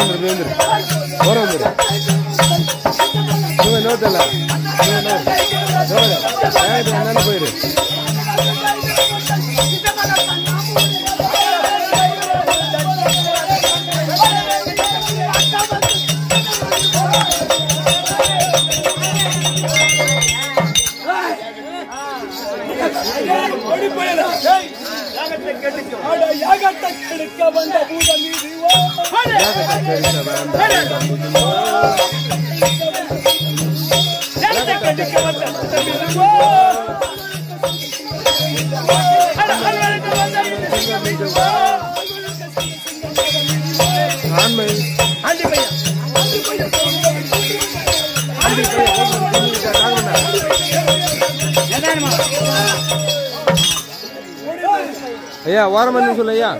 வந்துரு வந்துரு ஓரம் வந்துரு இவன் நோத்தல என்னன்னு போயிரு யாகத்தை கெடுக்க வந்த பூதம் இதுவோ யாகத்தை கெடுக்க வந்த பூதம் இதுவோ அட அலுவலுக்கு வந்த பூதம் இதுவோ ஆண்மை ஆண்டி பையன் ஆண்டி பையன் ஆண்டி ஐயா ஓரம் பண்ணு சொல்லு ஐயா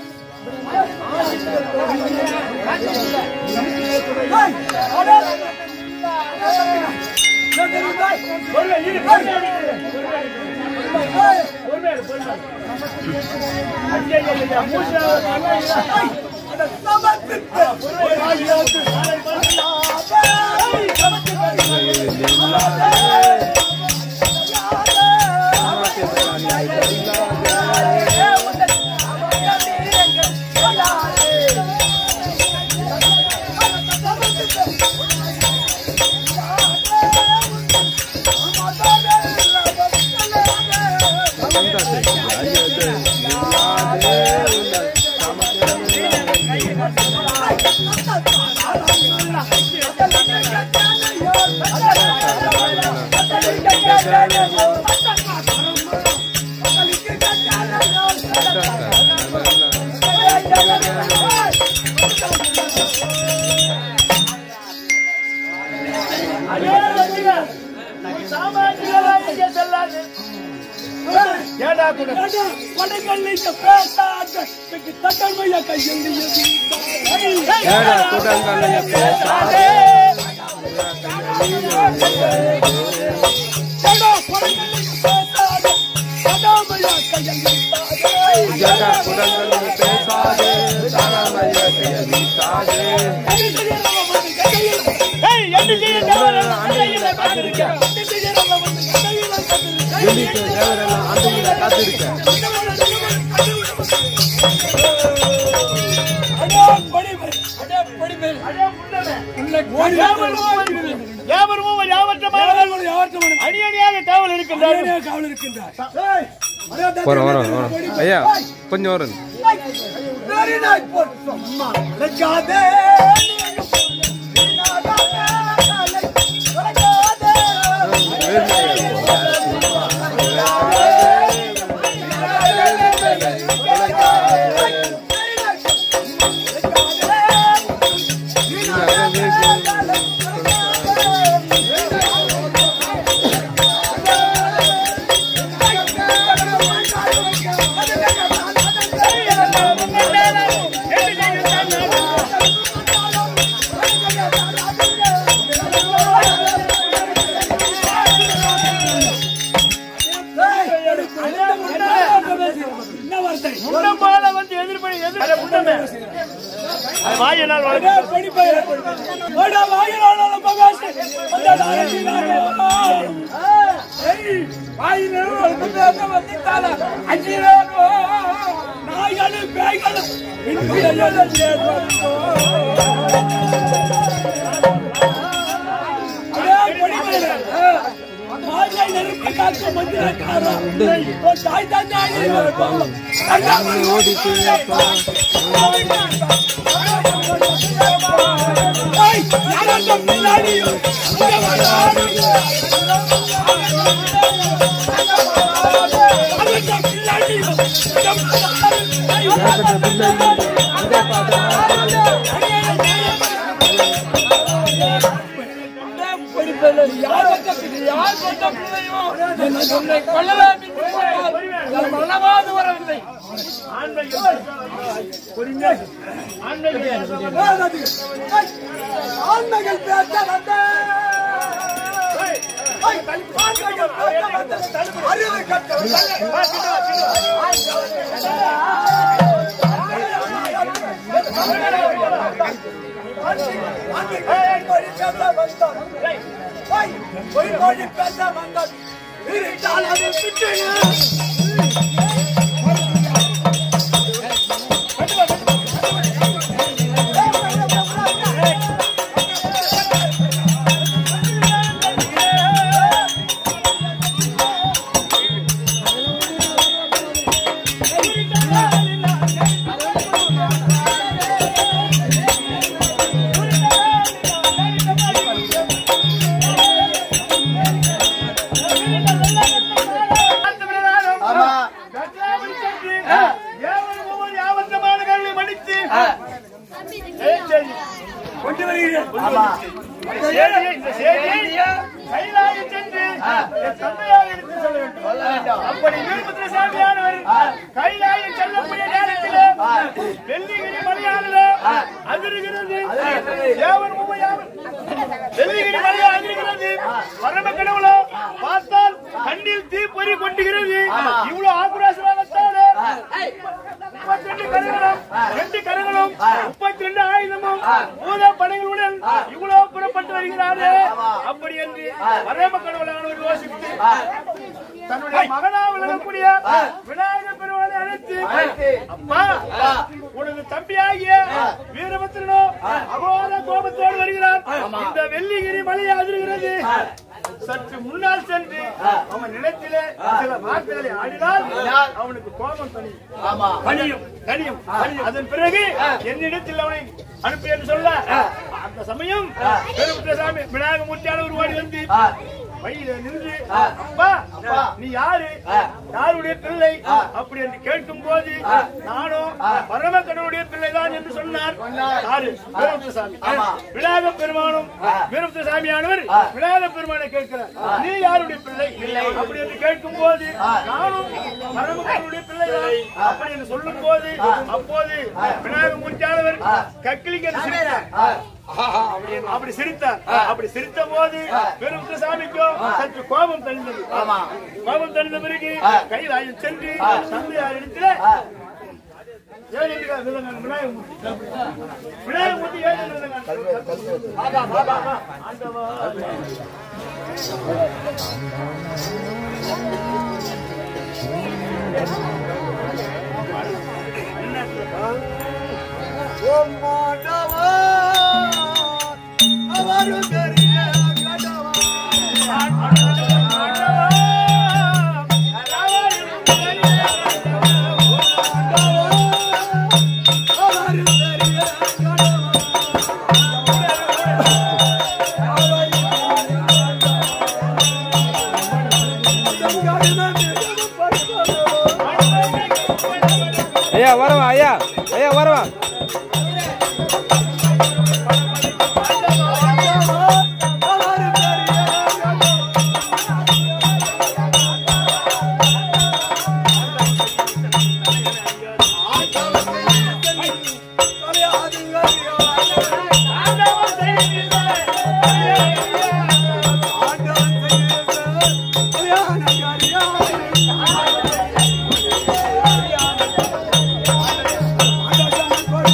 ஏடா கூட்டங்கள் பேசாதே ஜகா கூட்டங்கள் பேசாதே தாராமய கையில் வீசாதே ஜெலிக்கு தேவரெல்லாம் அந்தகில காத்திருக்க அணியணியாக காவல் இருக்கின்றார்கள் காவல் இருக்கின்றார் வரோம் வரோம் வரோம் ஐயா கொஞ்சம் வரும் என்ன வார்த்தை முன்னம்பால வந்து எதிர்ப்படி எதிர் முன்னமே அது வாயினால் வளர்ந்து ஓடிட்டு வரவில்லை ஆண்மைகள் பேச வந்த ஆண்மைகள் பேச வந்த அறிவு கட்ட வந்தார் ஓய், பொய் மொழி பேச வந்தார் இருட்டால் அதை விட்டுடு. ஆமா கட்லாமணி சென்று ஏவல் ஒவ்வொரு யாவற்றமான கல்லை மடித்து ஏச்சல் கொண்டு வருகிறேன் ஆமா இந்த செய்தியை இந்த செய்தியை கைலாய சென்று என் தந்தையார் எடுத்து சொல்ல வேண்டும் அப்படி வீரபத்ர சாமியானவர் கைலாயம் செல்லக்கூடிய நேரத்தில் வெள்ளிகிரி மலையானது அதிர்கிறது ஏவன் உமை யாவன் வெள்ளிகிரி மலையா அதிர்கிறது பரம கடவுளோ பார்த்தால் கண்ணில் தீப்பொறி கொண்டுகிறது இவ்வளவு ஆக்ரோஷமாகத்தானே முப்பத்தி ரெண்டு கரங்களும் ரெண்டு கரங்களும் முப்பத்தி ரெண்டு ஆயுதமும் பூத படைகளுடன் இவ்வளவு புறப்பட்டு வருகிறாரே அப்படி என்று பரம கடவுளானவர் யோசித்து தன்னுடைய மகனா விளங்கக்கூடிய விநாயகர் பெருமானை அழைத்து அப்பா உனது தம்பியாகிய வீரபத்திரனோ அகோர கோபத்தோடு வருகிறார் இந்த வெள்ளிகிரி மலையை அதிர்கிறது சற்று முன்னால் சென்று அவன் நிலத்திலே சில வார்த்தைகளை ஆடினால் அவனுக்கு கோபம் தனியும் தனியும் தனியும் அதன் பிறகு என்னிடத்தில் அவனை அனுப்பி என்று சொல்ல அந்த சமயம் பெருமுத்தசாமி விநாயகமூர்த்தியான ஒரு ஓடி வந்து வழியில நின்று அப்பா நீ யாரு யாருடைய பிள்ளை அப்படி என்று கேட்கும் போது நானும் பரமக்கடவுடைய பிள்ளைதான் என்று சொன்னார் யாரு வீரபுத்திரசாமி விநாயக பெருமானும் வீரபுத்திரசாமியானவர் விநாயக பெருமானை கேட்கிறார் நீ யாருடைய பிள்ளை அப்படி என்று கேட்கும் போது நானும் பரமக்கடவுடைய பிள்ளைதான் அப்படி என்று சொல்லும் போது அப்போது விநாயக மூர்த்தியானவர் கக்கிலிங்க சிரித்தார் அப்படி சிரித்தார் அப்படி சிரித்த போது பெரும் சாமிக்கும் சற்று கோபம் தணிந்தது கோபம் தணிந்த பிறகு கைலாயம் சென்று தந்தையார் இடத்துல ஏன் இருக்கிறார் வில்லங்கன் விநாயகமூர்த்தி விநாயகமூர்த்தி ஏன் வில்லங்கன் ஆகா ஆகா ஆகா. ஆண்டவா அவரு பெரிய கடவுள். அவரு பெரிய கடவுள். ஐயா வரவா ஐயா ஐயா வரவா அவரு பெரிய கடவுள். ஆண்டவன்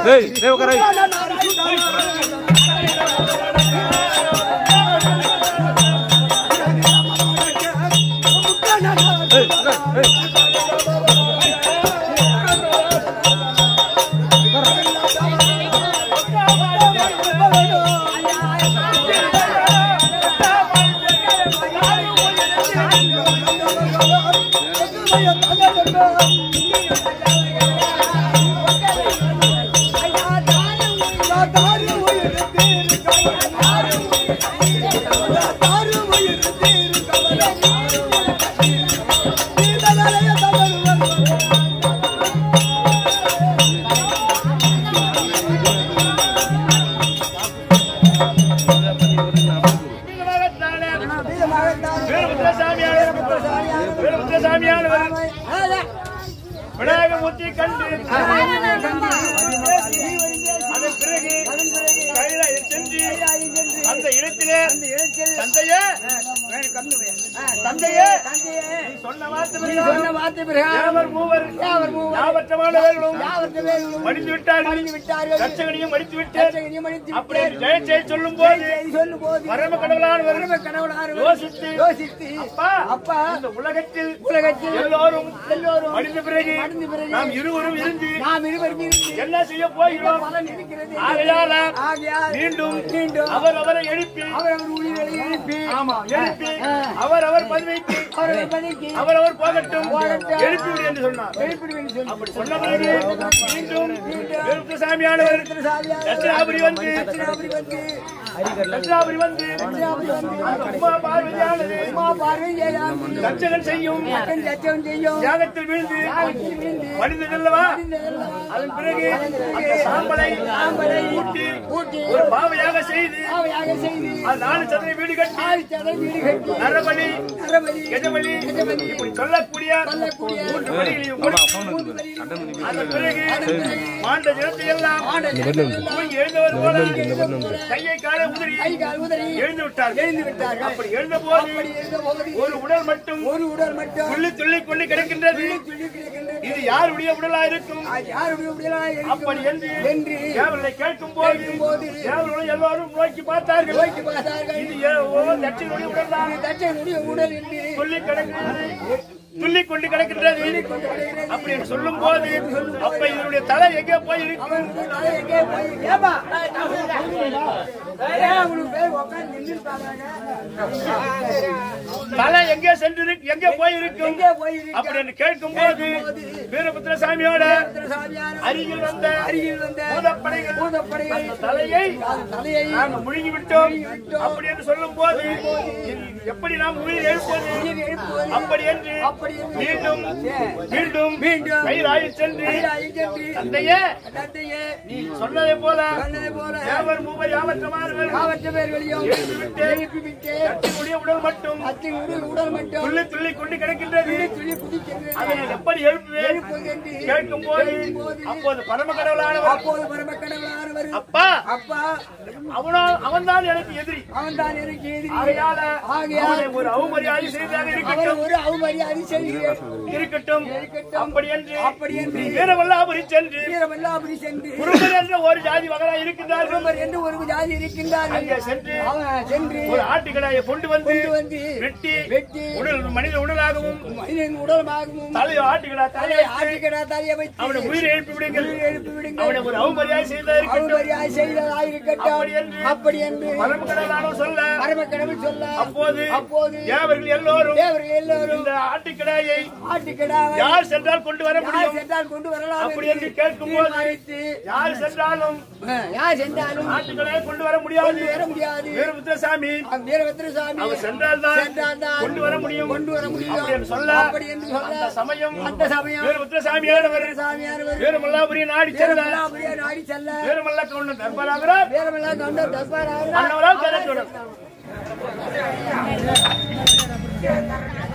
ஏய் ஏய் உட்கார ஏய் உட்கார் ஏய் விநாயகமூர்த்தி கண்டு அதன் பிறகு கைலாயம் சென்று அந்த இடத்திலே தந்தையே தந்தையே நீ சொன்ன வார்த்தை யாவர் மூவர் யாவற்றமானவர்களும் மடிந்து விட்டார்கள் ரட்சகனையும் மடித்து விட்டு அப்படி ஜெய ஜெய சொல்லும் போது பரம கடவுளானவர் யோசித்து அப்பா இந்த உலகத்தில் உலகத்தில் எல்லோரும் எல்லோரும் மடிந்த பிறகு மடிந்த பிறகு நாம் இருவரும் இருந்து நாம் இருவரும் இருந்து என்ன செய்ய போகிறோம் பலன் இருக்கிறது ஆகையால ஆகையால் மீண்டும் மீண்டும் அவர் அவரை எழுப்பி அவரவர் ஊழியர்களை எழுப்பி ஆமா எழுப்பி அவர் அவர் பதவிக்கு அவர்களை பணிக்கு அவர் அவர் போகட்டும் போகட்டும். எழுப்பிவிடு என்று சொன்னார் எழுப்பிடுவேன் சொல்லி அப்படி சொன்ன பிறகு மீண்டும் வெறுப்பு சாமியானவர் தட்சிணாபுரி வந்து அப்படி வந்து தட்சிணாபுரி வந்து அந்த உமா பார்வதியானது உமா பார்வை செய்யாமல் தட்சகன் செய்யும் மக்கள் சச்சம் செய்யும் தியாகத்தில் விழுந்து யாகத்தில் விழுந்து மனிதனல்லவா மடிந்ததெல்லாம் அதன் பிறகு அந்த சாம்பலை ஊட்டி ஊட்டி ஒரு பாவையாக செய்து பாவையாக செய்து அது நாலு சதுர வீடு கட்டி ஆள் சதை வீடு கட்டி நரபலி நரபலி கஜபலி இப்படி சொல்லக்கூடிய சொல்லக்கூடிய மூன்று வழிகளையும் முடித்து அதன் பிறகு மாண்ட ஜனத்தை எல்லாம் தூங்கி எழுந்தவர் போல கையை காலை உதறி கை கால் உதறி எழுந்து விட்டார்கள் எழுந்து விட்டார்கள் அப்படி எழுந்த போது அப்படி இருந்த போது ஒரு உடல் மட்டும் ஒரு உடல் மட்டும் துள்ளி துள்ளி கொண்டு கிடக்கின்றது துள்ளி கிடக்கின்றது. இது யாருடைய உடலா இருக்கும் அது யாருடைய உடலாக இருக்கும் அப்படி என்று என்று தேவர்களை கேட்கும் போது கேட்கும்போது தேவர்களும் எல்லாரும் நோக்கி பார்த்தார்கள் நோக்கி பார்த்தார்கள் இது ஏ- ஓ தட்சிணுடைய உடல் தான் தச்சனுடைய உடல் என்று துள்ளி கிடக்கிறது துள்ளி கொண்டு கிடக்கின்றது அப்படி என்று சொல்லும் போது அப்ப இதனுடைய தலை எங்கே போய் இருக்கும் அவனுக்கு தலை எங்கே போய் ஏப்பா ஏன் அவனுக்கு பேர் உட்கார்ந்து நின்றுட்டாங்க தலை எங்கே சென்று இருக்கு- எங்கே போய் இருக்கும் எங்கே போய் இருக்கு? அப்படி என்று கேட்கும் போது வீரபுத்திர சாமியோட சாமியார் அருகில் வந்த அருகில் வந்த பூதப்படைகள் பூதப்படைகள் அந்த தலையை அந்த தலையை நாங்கள் முழுங்கி விட்டோம் அப்படி என்று சொல்லும் போது எப்படி நாம் உயிர் எழுப்பது எழுப்புவது அப்படி என்று அப்படி என்று மீண்டும் மீண்டும் மீண்டும் கைலாய சென்று கைலாயை சென்று தந்தையே தந்தையே நீ சொன்னதை போல சொன்னதை போல தேவர் மூவர் யாவற்றமானவர்கள் காவற்ற பேர்களையும் எழுப்பிவிட்டு எழுப்பிவிட்டு கட்டினுடைய உடல் மட்டும் அத்தின் உடல் உடல் மட்டும் துள்ளி துள்ளி கொண்டு கிடக்கின்றது துளி குதிக்கின்றது அதனை எப்படி எழுப்புவேன் எழுப்புவது என்று கேட்கும் போது அப்போது பரம கடவுளானவர் அப்போது பரம கடவுளானவர் அப்பா அப்பா அவனா அவன்தான் எனக்கு எதிரி அவன் தான் எனக்கு எதிரி ஆகையால ஆகையால் அவனை ஒரு அவமரியாதை செய்தாக அவரை இருக்கட்டும் ஒரு அவமரியாதை செய்கிறேன் இருக்கட்டும் இருக்கட்டும். அப்படி என்று அப்படி என்று வீரவல்லாபுரி சென்று வீரமல்லாபுரி சென்று குருபர் என்ற ஒரு ஜாதி மகளா இருக்கின்றார்கள் குருபர் என்று ஒரு ஜாதி இருக்கின்றார் அங்கே சென்று அவன் சென்று ஒரு ஆட்டுக்கடாயை கொண்டு வந்து கொண்டு வந்து வெட்டி வெட்டி உடல் மனித உடலாகவும் மனிதன் உடலாகவும் தலையோ ஆட்டுக்கடா தலை தலையை ஆட்டிக்கடா தலையை வைத்து அவனை உயிரை எழுப்பி விடுங்கள் எழுப்பி விடுங்கள் அவனை ஒரு அவமரியாதை செய்தா இருக்கட்டும் அவமரியாதை செய்ததாக இருக்கட்டும் அப்படி என்று அப்படி என்று பரம கடவுளானவர் சொல்ல பரம கடவுள் சொல்ல அப்போது அப்போது தேவர்கள் எல்லோரும் தேவர்கள் எல்லோரும் இந்த ஆட்டுக்கடாயை ஆட்டுக்கடாவை யார் சென்றால் கொண்டு வர யார் முடியும் சென்றால் கொண்டு வரலாம் அப்படி என்று என்று கேட்கும்போது தீர்மானித்து, யார் சென்றாலும் அஹ், யார் சென்றாலும் ஆட்டுக்கடாயை கொண்டு வர முடியாது கொண்டு வர முடியாது வீரபுத்திரசாமி அவன் வீரபத்திரசாமி அவர் சென்றால்தான் சென்றால்தான் கொண்டு வர முடியும் கொண்டு வர முடியும் அப்படி என்று சொல்ல அப்படி என்று சொல்ல அந்த சமயம் அந்த சமயம் வீரபுத்திரசாமியானவர் சாமியானவர் வீரமல்லாபுரி நாடி செல்ல வீரமல்லாபுரியை நாடி செல்ல வீரமல்ல கவுண்டன் தர்பாராகிறார் வீரமல்லா கவுண்டர் தஸ்பார் அன்னவரால் கரத்துடன்